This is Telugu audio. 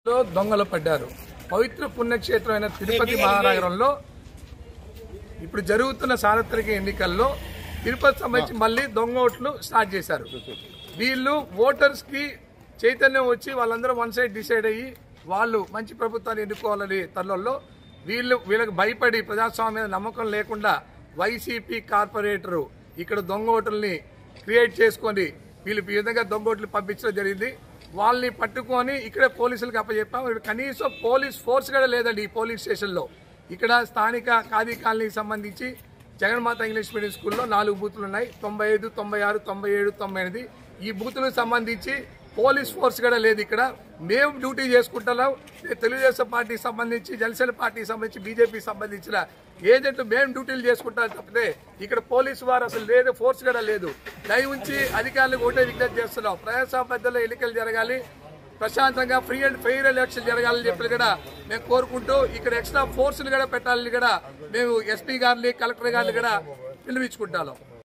లో దొంగలు పడ్డారు పవిత్ర పుణ్యక్షేత్రమైన తిరుపతి మహానగరంలో ఇప్పుడు జరుగుతున్న సార్వత్రిక ఎన్నికల్లో తిరుపతి సంబంధించి మళ్ళీ దొంగ ఓట్లు స్టార్ట్ చేశారు వీళ్ళు ఓటర్స్ కి చైతన్యం వచ్చి వాళ్ళందరూ వన్ సైడ్ డిసైడ్ అయ్యి వాళ్ళు మంచి ప్రభుత్వాన్ని ఎన్నుకోవాలని తరుణంలో వీళ్ళు వీళ్ళకి భయపడి ప్రజాస్వామ్యం మీద నమ్మకం లేకుండా వైసీపీ కార్పొరేటరు ఇక్కడ దొంగ ఓటుల్ని క్రియేట్ చేసుకొని వీళ్ళు ఈ విధంగా దొంగ ఓట్లు పంపించడం జరిగింది వాళ్ళని పట్టుకొని ఇక్కడే పోలీసులకు అప్పచెప్పాం ఇక్కడ కనీసం పోలీస్ ఫోర్స్ కూడా లేదండి ఈ పోలీస్ స్టేషన్లో ఇక్కడ స్థానిక ఖాదీ కాలనీకి సంబంధించి జగన్మాత ఇంగ్లీష్ మీడియం స్కూల్లో నాలుగు బూతులు ఉన్నాయి తొంభై ఐదు తొంభై ఆరు తొంభై ఏడు తొంభై ఎనిమిది ఈ బూతులకు సంబంధించి పోలీస్ ఫోర్స్ కూడా లేదు ఇక్కడ మేము డ్యూటీ చేసుకుంటున్నాం మేము తెలుగుదేశం పార్టీకి సంబంధించి జనసేన పార్టీకి సంబంధించి బీజేపీకి సంబంధించిన ఏజెంట్లు మేము డ్యూటీలు చేసుకుంటాం తప్పితే ఇక్కడ పోలీసు వారు అసలు లేదు ఫోర్స్ కూడా లేదు దయ ఉంచి అధికారులకు ఒకటే విజ్ఞప్తి చేస్తున్నాం ప్రజాస్వామ్య పద్ధతిలో ఎన్నికలు జరగాలి ప్రశాంతంగా ఫ్రీ అండ్ ఫెయిర్ ఎలక్షన్ జరగాలని చెప్పి కూడా మేము కోరుకుంటూ ఇక్కడ ఎక్స్ట్రా ఫోర్స్ కూడా పెట్టాలని కూడా మేము ఎస్పీ గారిని కలెక్టర్ గారిని కూడా పిలువించుకుంటాను